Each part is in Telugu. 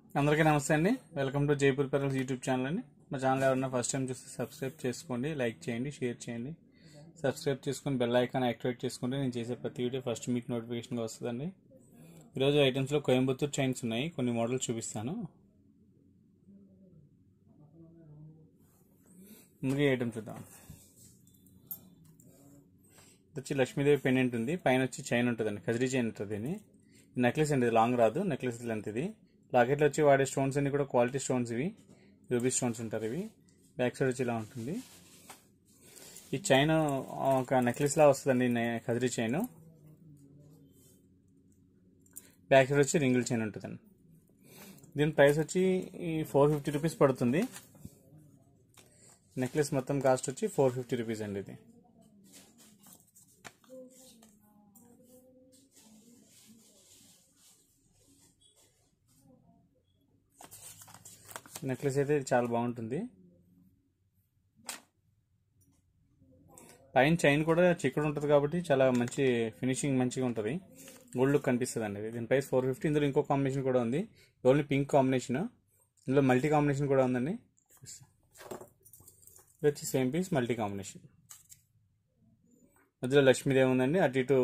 అందరికీ నమస్తే అండి welcome to Jaipur pearls YouTube channel అండి మా ఛానల్ ఎవరైనా ఫస్ట్ టైం చూస్తే సబ్స్క్రైబ్ చేసుకోండి లైక్ చేయండి షేర్ చేయండి సబ్స్క్రైబ్ చేసుకొని బెల్ ఐకాన్ యాక్టివేట్ చేసుకుంటే నేను చేసే ప్రతి వీడియో ఫస్ట్ మీకు నోటిఫికేషన్గా వస్తుందండి ఈరోజు ఐటమ్స్లో కోయంబత్తూర్ చైన్స్ ఉన్నాయి కొన్ని మోడల్స్ చూపిస్తాను ముందుగా ఈ ఐటమ్ చూద్దాం ఇది వచ్చి లక్ష్మీదేవి పెండెంట్ ఉంది పైన వచ్చి చైన్ ఉంటుందండి ఖజరీ చైన్ ఉంటుంది దీన్ని నెక్లెస్ అండి ఇది లాంగ్ రాదు నెక్లెస్ లెంత్ ఇది లాకెట్లో వచ్చి వాడే స్టోన్స్ అన్ని కూడా క్వాలిటీ స్టోన్స్ ఇవి రూబీ స్టోన్స్ ఉంటారు ఇవి బ్యాక్ సైడ్ వచ్చి ఇలా ఉంటుంది ఈ చైన్ ఒక నెక్లెస్ లా వస్తుందండి నే- ఖజరీ చైన్ బ్యాక్ సైడ్ వచ్చి రింగుల్ చైన్ ఉంటుందండి దీని ప్రైస్ వచ్చి ఈ ఫోర్ ఫిఫ్టీ రూపీస్ పడుతుంది నెక్లెస్ మొత్తం కాస్ట్ వచ్చి ఫోర్ ఫిఫ్టీ రూపీస్ అండి ఇది నెక్లెస్ అయితే చాలా బాగుంటుంది పైన చైన్ కూడా చిక్కుడు ఉంటుంది కాబట్టి చాలా మంచి ఫినిషింగ్ మంచిగా ఉంటుంది గోల్డ్ లుక్ కనిపిస్తుంది అండి ఇది. దీని ప్రైస్ ఫోర్ ఫిఫ్టీ ఇందులో ఇంకో కాంబినేషన్ కూడా ఉంది ఓన్లీ పింక్ కాంబినేషన్ ఇందులో మల్టీ కాంబినేషన్ కూడా ఉందండి ఇది వచ్చి సేమ్ పీస్ మల్టీ కాంబినేషన్ మధ్యలో లక్ష్మీదేవి ఉందండి అటు ఇటు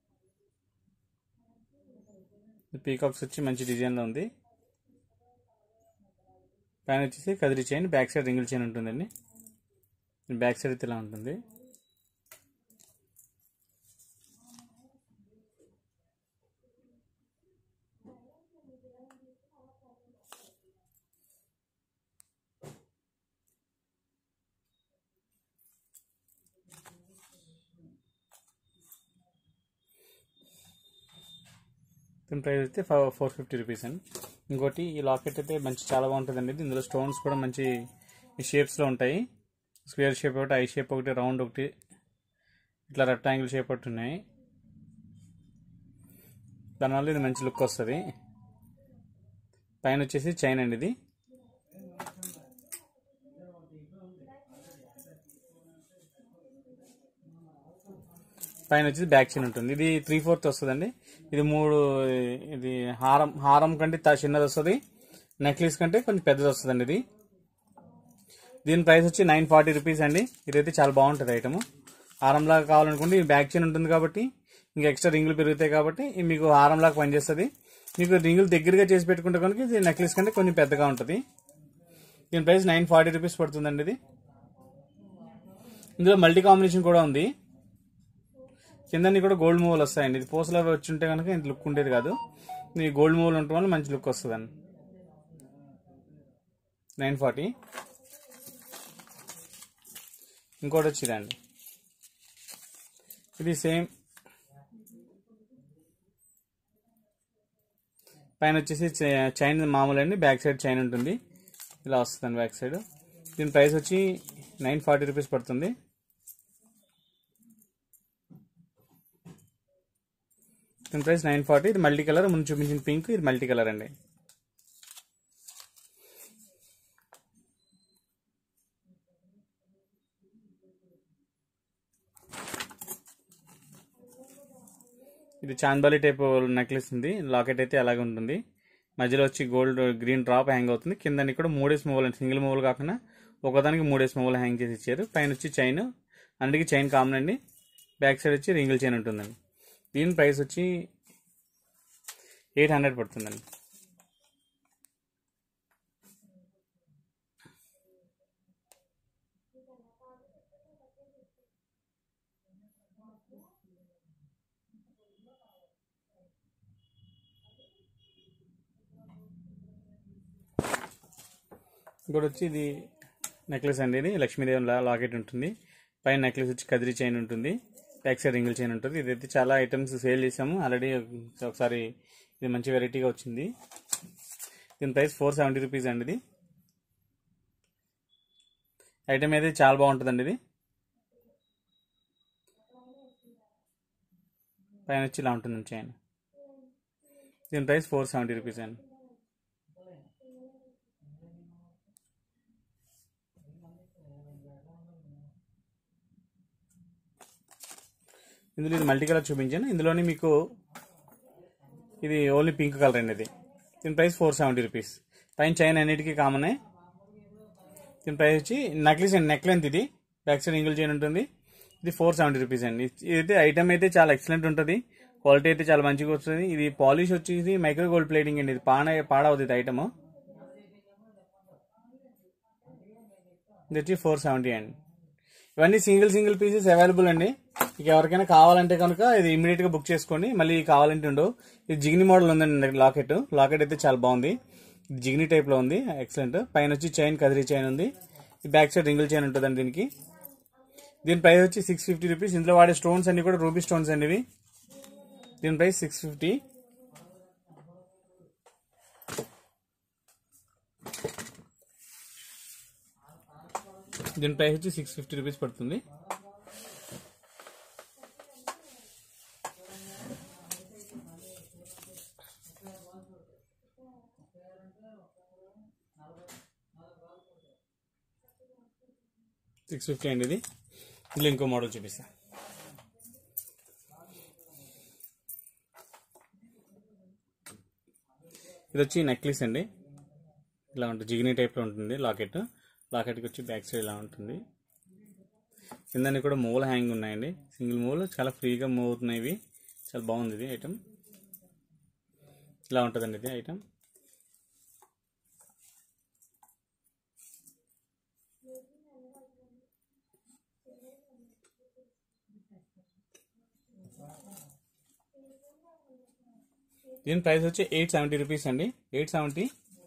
పీకాక్స్ వచ్చి మంచి డిజైన్లో ఉంది పైన వచ్చేసి కదిరి చైన్ బ్యాక్ సైడ్ రింగిల్ చైన్ ఉంటుందండి బ్యాక్ సైడ్ అయితే ఇలా ఉంటుంది దీని ప్రైస్ అయితే ఫోర్ ఫిఫ్టీ రూపీస్ అండి ఇంకోటి ఈ లాకెట్ అయితే మంచి చాలా బాగుంటుందండి ఇది. ఇందులో స్టోన్స్ కూడా మంచి షేప్స్లో ఉంటాయి స్క్వేర్ షేప్ ఒకటి ఐ షేప్ ఒకటి రౌండ్ ఒకటి ఇట్లా రెక్టాంగిల్ షేప్ ఒకటి ఉన్నాయి దానివల్ల ఇది మంచి లుక్ వస్తుంది పైన వచ్చేసి చైన్ అండి ఇది పైన వచ్చేసి బ్యాక్ చైన్ ఉంటుంది ఇది త్రీ ఫోర్త్ వస్తుందండి ఇది మూడు ఇది హారం హారం కంటే తా- చిన్నది వస్తుంది నెక్లెస్ కంటే కొంచెం పెద్దది వస్తుందండి ఇది దీని ప్రైస్ వచ్చి నైన్ ఫార్టీ రూపీస్ అండి ఇదైతే చాలా బాగుంటుంది ఐటమ్ హారంలాగా కావాలనుకుంటే ఈ బ్యాక్ చైన్ ఉంటుంది కాబట్టి ఇంకా ఎక్స్ట్రా రింగులు పెరుగుతాయి కాబట్టి ఇది మీకు హారంలాగా పనిచేస్తుంది మీకు రింగులు దగ్గరగా చేసి పెట్టుకుంటే కనుక ఇది నెక్లెస్ కంటే కొంచెం పెద్దగా ఉంటుంది దీని ప్రైస్ నైన్ ఫార్టీ రూపీస్ పడుతుందండి ఇది ఇందులో మల్టీ కాంబినేషన్ కూడా ఉంది కిందన్ని కూడా గోల్డ్ మూవలు వస్తాయండి ఇది పూసలు అవి వచ్చి ఉంటే కనుక ఇంత లుక్ ఉండేది కాదు ఈ గోల్డ్ మూవలు ఉండటం వల్ల మంచి లుక్ వస్తుందండి నైన్ ఫార్టీ ఇంకోటి వచ్చి ఇదండి ఇది సేమ్ పైన వచ్చేసి చై- చైన్ మామూలు అండి బ్యాక్ సైడ్ చైన్ ఉంటుంది ఇలా వస్తుందండి బ్యాక్ సైడ్ దీని ప్రైస్ వచ్చి నైన్ ఫార్టీ రూపీస్ పడుతుంది దీని ప్రైస్ నైన్ ఫార్టీ ఇది మల్టీ కలర్ ముందు చూపించిన పింక్ ఇది మల్టీ కలర్ అండి ఇది చాందబాలి టైప్ నెక్లెస్ ఉంది లాకెట్ అయితే అలాగే ఉంటుంది మధ్యలో వచ్చి గోల్డ్ గ్రీన్ డ్రాప్ హ్యాంగ్ అవుతుంది కింద కూడా మూడేసి మూవలు సింగిల్ మూవలు కాకుండా ఒకదానికి మూడేసి మూవలు హ్యాంగ్ చేసి ఇచ్చారు పైన వచ్చి చైన్ అందుకే చైన్ కామన్ అండి బ్యాక్ సైడ్ వచ్చి రింగిల్ చైన్ ఉంటుందండి దీని ప్రైస్ వచ్చి ఎయిట్ హండ్రెడ్ పడుతుందండి ఇంకోటి వచ్చి ఇది నెక్లెస్ అండి ఇది లక్ష్మీదేవి లా- లాకెట్ ఉంటుంది పైన నెక్లెస్ వచ్చి కదిరి చైన్ ఉంటుంది బ్యాక్ సైడ్ రింగిల్ చైన్ ఉంటుంది ఇదైతే చాలా ఐటమ్స్ సేల్ చేసాము ఆల్రెడీ ఒకసారి ఇది మంచి వెరైటీగా వచ్చింది దీని ప్రైస్ ఫోర్ సెవెంటీ రూపీస్ అండి ఇది ఐటమ్ అయితే చాలా బాగుంటుందండి ఇది పైన వచ్చి ఇలా ఉంటుంది చైన్ దీని ప్రైస్ ఫోర్ సెవెంటీ రూపీస్ అండి ఇందులో ఇది మల్టీ కలర్ చూపించాను ఇందులోనే మీకు ఇది ఓన్లీ పింక్ కలర్ అండి ఇది దీని ప్రైస్ ఫోర్ సెవెంటీ రూపీస్ పైన చైన్ అన్నిటికీ కామనే దీని ప్రైస్ వచ్చి నక్లీస్ అండి నెక్ లెంత్ ఇది బ్యాక్ సైడ్ ఇంగిల్ చైన్ ఉంటుంది ఇది ఫోర్ సెవెంటీ రూపీస్ అండి ఇదైతే ఐటమ్ అయితే చాలా ఎక్సలెంట్ ఉంటుంది క్వాలిటీ అయితే చాలా మంచిగా వస్తుంది ఇది పాలిష్ వచ్చేసి మైక్రో గోల్డ్ ప్లేటింగ్ అండి ఇది పాడ పాడవుతుంది ఐటమ్ ఇది వచ్చి ఫోర్ సెవెంటీ అండి ఇవన్నీ సింగిల్ సింగిల్ పీసెస్ అవైలబుల్ అండి ఇక ఎవరికైనా కావాలంటే కనుక ఇది ఇమీడియట్ గా బుక్ చేసుకోండి మళ్ళీ కావాలంటే ఉండవు ఇది జిగ్ని మోడల్ ఉందండి లాకెట్ లాకెట్ అయితే చాలా బాగుంది ఇది జిగ్ని టైప్ లో ఉంది ఎక్సలెంట్ పైన వచ్చి చైన్ కదిరి చైన్ ఉంది ఈ బ్యాక్ సైడ్ రింగిల్ చైన్ ఉంటుందండి దీనికి దీని ప్రైస్ వచ్చి సిక్స్ ఫిఫ్టీ రూపీస్ ఇందులో వాడే స్టోన్స్ అన్ని కూడా రూబీ స్టోన్స్ అండి ఇవి దీని ప్రైస్ సిక్స్ ఫిఫ్టీ దీని ప్రైస్ వచ్చి సిక్స్ ఫిఫ్టీ రూపీస్ పడుతుంది సిక్స్ ఫిఫ్టీ అండి ఇది ఇందులో ఇంకో మోడల్ చూపిస్తా ఇది వచ్చి నెక్లెస్ అండి ఇలా ఉంటుంది జిగినీ టైప్లో ఉంటుంది లాకెట్ లాకెట్కి వచ్చి బ్యాక్ సైడ్ ఇలా ఉంటుంది కిందని కూడా మూల హ్యాంగ్ ఉన్నాయండి సింగిల్ మూల చాలా ఫ్రీగా మూవ్ అవుతున్నాయి ఇవి చాలా బాగుంది ఇది ఐటమ్ ఇలా ఉంటుందండి ఇది ఐటమ్ దీని ప్రైస్ వచ్చి ఎయిట్ సెవెంటీ రూపీస్ అండి ఎయిట్ సెవెంటీ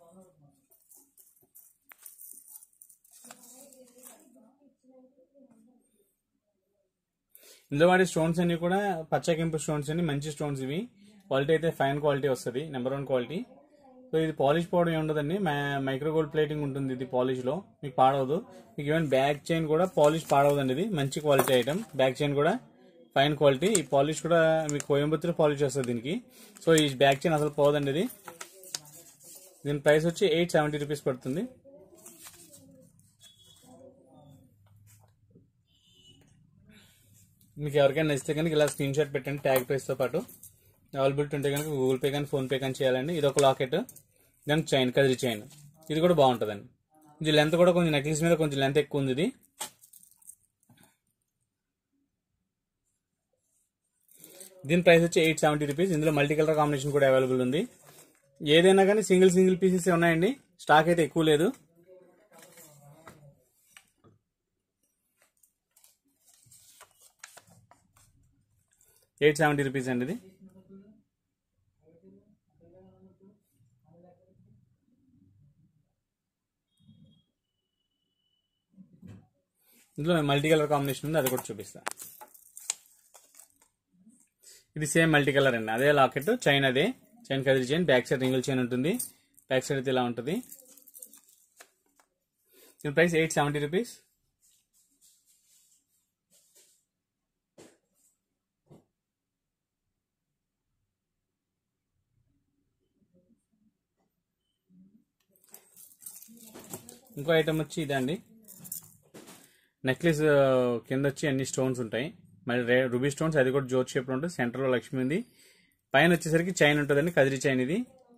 ఇందులో వాడే స్టోన్స్ అన్ని కూడా పచ్చకెంపు స్టోన్స్ అండి మంచి స్టోన్స్ ఇవి క్వాలిటీ అయితే ఫైన్ క్వాలిటీ వస్తుంది నెంబర్ వన్ క్వాలిటీ సో ఇది పాలిష్ పౌడర్ ఉండదండి మైక్రో గోల్డ్ ప్లేటింగ్ ఉంటుంది ఇది పాలిష్ లో మీకు పాడవదు మీకు ఈవెన్ బ్యాక్ చైన్ కూడా పాలిష్ పాడవదండి ఇది మంచి క్వాలిటీ ఐటమ్ బ్యాక్ చైన్ కూడా ఫైన్ క్వాలిటీ ఈ పాలిష్ కూడా మీకు కోయంబత్తూరు పాలిష్ వస్తుంది దీనికి సో ఈ బ్యాక్ చైన్ అసలు పోదండి ఇది దీని ప్రైస్ వచ్చి ఎయిట్ సెవెంటీ రూపీస్ పడుతుంది మీకు ఎవరికైనా నచ్చితే కనుక ఇలా స్క్రీన్ షాట్ పెట్టండి ట్యాగ్ ప్రైస్తో పాటు అవైలబిలిటీ ఉంటే కనుక గూగుల్ పే కానీ ఫోన్పే కానీ చేయాలండి ఇది ఒక లాకెట్ దానికి చైన్ కదిరి చైన్ ఇది కూడా బాగుంటుందండి ఇది లెంత్ కూడా కొంచెం నెక్లెస్ మీద కొంచెం లెంత్ ఎక్కువ ఉంది ఇది దీని ప్రైస్ వచ్చి ఎయిట్ సెవెంటీ రూపీస్ ఇందులో మల్టీ కలర్ కాంబినేషన్ కూడా అవైలబుల్ ఉంది ఏదైనా కానీ సింగిల్ సింగిల్ పీసెస్ ఉన్నాయండి స్టాక్ అయితే ఎక్కువ లేదు ఎయిట్ సెవెంటీ రూపీస్ అండి ఇది ఇందులో మల్టీ కలర్ కాంబినేషన్ ఉంది అది కూడా చూపిస్తా ఇది సేమ్ మల్టీ కలర్ అండి అదే లాకెట్ చైన్ అదే చైన్ కదిరి చైన్ బ్యాక్ సైడ్ రింగుల్ చైన్ ఉంటుంది బ్యాక్ సైడ్ అయితే ఇలా ఉంటుంది దీని ప్రైస్ ఎయిట్ సెవెంటీ రూపీస్ ఇంకో ఐటమ్ వచ్చి ఇదండి నెక్లెస్ కింద వచ్చి అన్ని స్టోన్స్ ఉంటాయి మళ్ళీ రే రూబీ స్టోన్స్ అది కూడా జ్యోతి షేప్ ఉంటుంది సెంటర్లో లక్ష్మి ఉంది పైన వచ్చేసరికి చైన్ ఉంటుందండి కదిరి చైన్ ఇది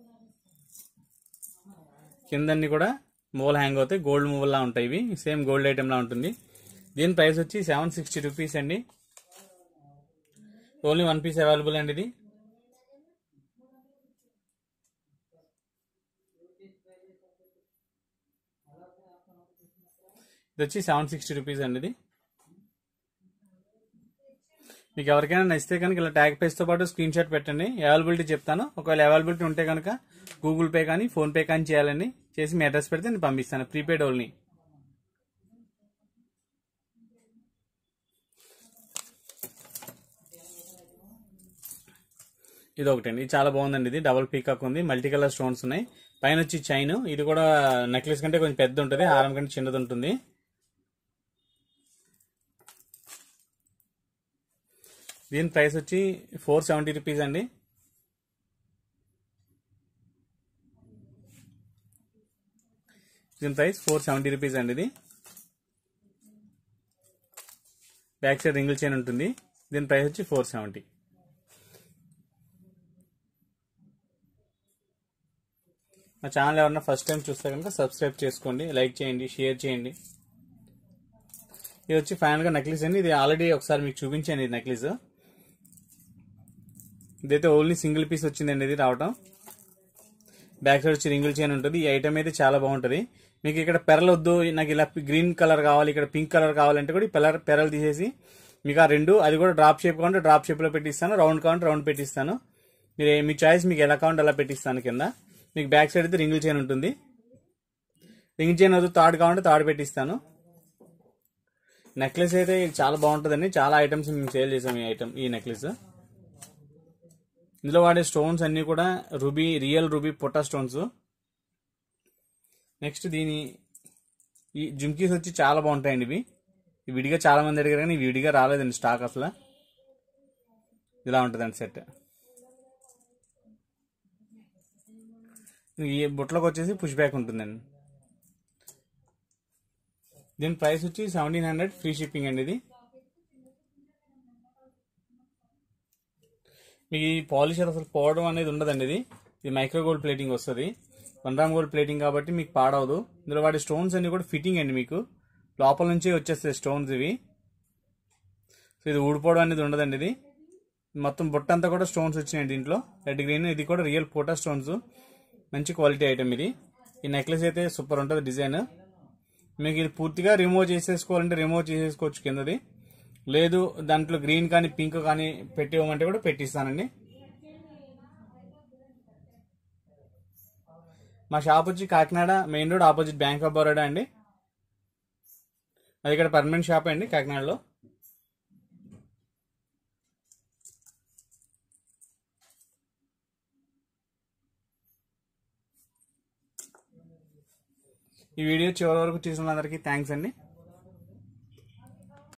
కిందన్ని కూడా మూల హ్యాంగ్ అవుతాయి గోల్డ్ మూవల్లా ఉంటాయి ఇవి సేమ్ గోల్డ్ ఐటమ్ లా ఉంటుంది దీని ప్రైస్ వచ్చి సెవెన్ సిక్స్టీ రూపీస్ అండి ఓన్లీ వన్ పీస్ అవైలబుల్ అండి ఇది ఇది వచ్చి సెవెన్ సిక్స్టీ రూపీస్ అండి ఇది మీకు ఎవరికైనా నచ్చితే కనుక ఇలా ట్యాగ్ పేస్తో పాటు స్క్రీన్ షాట్ పెట్టండి అవైలబిలిటీ చెప్తాను ఒకవేళ అవైలబిలిటీ ఉంటే కనుక గూగుల్ పే కానీ ఫోన్ పే కానీ చేయాలండి చేసి మీ అడ్రస్ పెడితే నేను పంపిస్తాను ప్రీపెయిడ్ ఓన్లీ ఇది ఒకటండి ఇది చాలా బాగుందండి ఇది డబుల్ పీకాక్ ఉంది మల్టీ కలర్ స్టోన్స్ ఉన్నాయి పైన వచ్చి చైన్ ఇది కూడా నెక్లెస్ కంటే కొంచెం పెద్ద ఉంటుంది హారం కంటే చిన్నది ఉంటుంది దీని ప్రైస్ వచ్చి ఫోర్ సెవెంటీ రూపీస్ అండి దీని ప్రైస్ ఫోర్ సెవెంటీ రూపీస్ అండి ఇది బ్యాక్ సైడ్ రింగిల్ చైన్ ఉంటుంది దీని ప్రైస్ వచ్చి ఫోర్ సెవెంటీ మా ఛానల్ ఎవరన్నా ఫస్ట్ టైం చూస్తే కనుక సబ్స్క్రైబ్ చేసుకోండి లైక్ చేయండి షేర్ చేయండి ఇది వచ్చి ఫైనల్గా నెక్లెస్ అండి ఇది ఆల్రెడీ ఒకసారి మీకు చూపించాను ఇది నెక్లెస్ ఇదైతే ఓన్లీ సింగిల్ పీస్ వచ్చిందండి ఇది రావటం బ్యాక్ సైడ్ వచ్చి రింగుల్ చైన్ ఉంటుంది ఈ ఐటమ్ అయితే చాలా బాగుంటుంది మీకు ఇక్కడ పెరలు వద్దు నాకు ఇలా గ్రీన్ కలర్ కావాలి ఇక్కడ పింక్ కలర్ కావాలంటే కూడా ఈ పెరల్ పెరలు తీసేసి మీకు ఆ రెండు అది కూడా డ్రాప్ షేప్ కావాలంటే డ్రాప్ షేప్లో పెట్టిస్తాను రౌండ్ కావాలంటే రౌండ్ పెట్టిస్తాను మీరు ఏ- మీ చాయిస్ మీకు ఎలా కావాలంటే అలా పెట్టిస్తాను కింద మీకు బ్యాక్ సైడ్ అయితే రింగుల్ చైన్ ఉంటుంది రింగ్ చైన్ వద్దు తాడు కావాలంటే తాడు పెట్టిస్తాను నెక్లెస్ అయితే చాలా బాగుంటుందండి చాలా ఐటమ్స్ మేము సేల్ చేసాం ఈ ఐటమ్ ఈ నెక్లెస్ ఇందులో వాడే స్టోన్స్ అన్ని కూడా రూబీ రియల్ రూబీ పొట్టా స్టోన్స్ నెక్స్ట్ దీని ఈ జుమ్కీస్ వచ్చి చాలా బాగుంటాయండి ఇవి ఇవి విడిగా చాలా మంది అడిగారు కానీ ఇవి విడిగా రాలేదండి స్టాక్ అసలు ఇలా ఉంటుందండి సెట్ ఈ బుట్టలోకి వచ్చేసి పుష్ బ్యాక్ ఉంటుందండి దీని ప్రైస్ వచ్చి సెవెంటీన్ హండ్రెడ్ ఫ్రీ షిప్పింగ్ అండి ఇది మీకు ఈ పాలిషర్ అసలు పోవడం అనేది ఉండదండి ఇది ఇది మైక్రో గోల్డ్ ప్లేటింగ్ వస్తుంది వన్ గ్రామ్ గోల్డ్ ప్లేటింగ్ కాబట్టి మీకు పాడవదు ఇందులో వాడే స్టోన్స్ అన్ని కూడా ఫిట్టింగ్ అండి మీకు లోపల నుంచి వచ్చేస్తాయి స్టోన్స్ ఇవి సో ఇది ఊడిపోవడం అనేది ఉండదండి ఇది మొత్తం బుట్ట అంతా కూడా స్టోన్స్ వచ్చినాయి దీంట్లో రెడ్ గ్రీన్ ఇది కూడా రియల్ పోటా స్టోన్స్ మంచి క్వాలిటీ ఐటమ్ ఇది ఈ నెక్లెస్ అయితే సూపర్ ఉంటుంది డిజైన్ మీకు ఇది పూర్తిగా రిమూవ్ చేసేసుకోవాలంటే రిమూవ్ చేసేసుకోవచ్చు కిందది లేదు దాంట్లో గ్రీన్ కానీ పింక్ కానీ పెట్టివ్వమంటే కూడా పెట్టిస్తానండి మా షాప్ వచ్చి Kakinada main road opposite bank of Baroda అండి అది ఇక్కడ పర్మనెంట్ షాప్ అండి కాకినాడలో ఈ వీడియో చివరి వరకు చూసిన అందరికీ థ్యాంక్స్ అండి